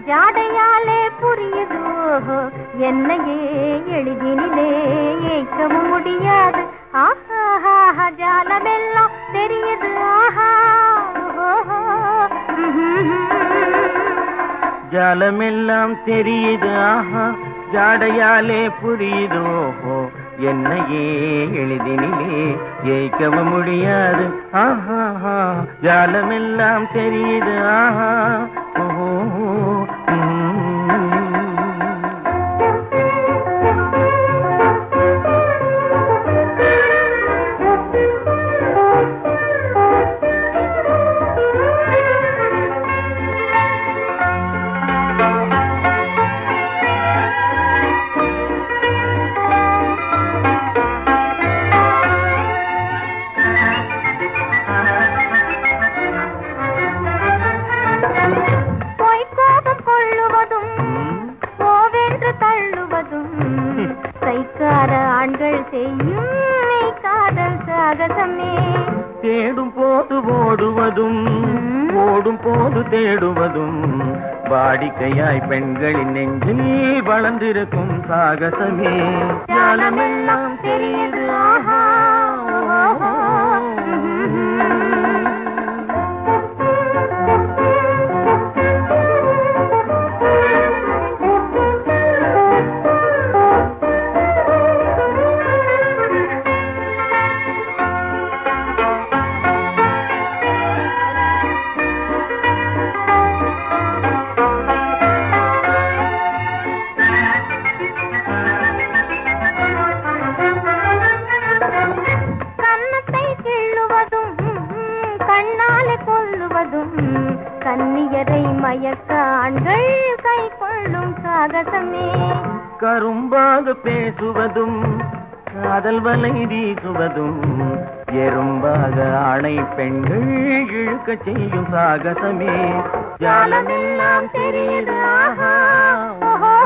ஜாடையாலே புரியுது ஓஹோ என்னையே எளிதினிலே ஏற்கவும் முடியாது ஆஹா ஜாலமெல்லாம் தெரியுது ஆஹா ஓஹோ ஜாலமெல்லாம் தெரியுது ஆஹா ஜாடையாலே புரியுது ஓஹோ என்னையே எளிதினிலே ஏய்க்கவும் முடியாது ஆஹா ஜாலமெல்லாம் தெரியுது ஆஹா ஓஹோ ம். பொய்க்கோபம் கொள்ளுவதும் ம். கோவென்று தள்ளுவதும் கைக்கார ஆண்கள் செய்யும் மெய் காதல் சாகசமே தேடும் போது ஓடுவதும் ஓடும் போது தேடுவதும் வாடிக்கையாய் பெண்களின் நெஞ்சில் வளர்ந்திருக்கும் சாகசமே ஜாலமெல்லாம் தெரியுது ஆஹா ஓஹோ. கன்னத்தை கிள்ளுவதும் கண்ணாலே கொல்லுவதும் கன்னியரை மயக்க ஆண்கள் கை கொள்ளும் சாகசமே கரும்பாக பேசுவதும் காதல் வலை வீசுவதும் எறும்பாக ஆணை பெண்கள் இழுக்க செய்யும் சாகசமே ஜாலமெல்லாம் தெரியுது ஆஹா ஓஹோ.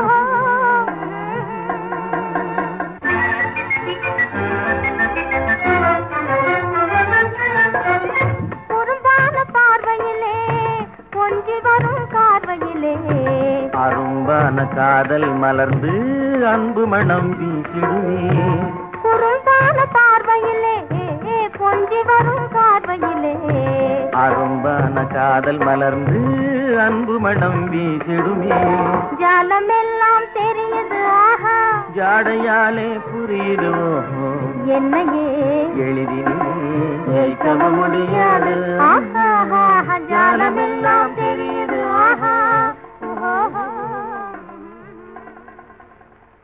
குறும்பான பார்வையிலே கொஞ்சி வரும் பார்வையிலே அரும்பான காதல் மலர்ந்து அன்பு மணம் வீசிடுவே குறும்பான பார்வையிலே கொஞ்சி வரும் பார்வையிலே அரும்பான காதல் மலர்ந்து அன்பு மணம் வீசிடுமே ஜாலமெல்லாம் தெரியுது ஆஹா ஜாடையாலே புரியுதோ என்னையே எளி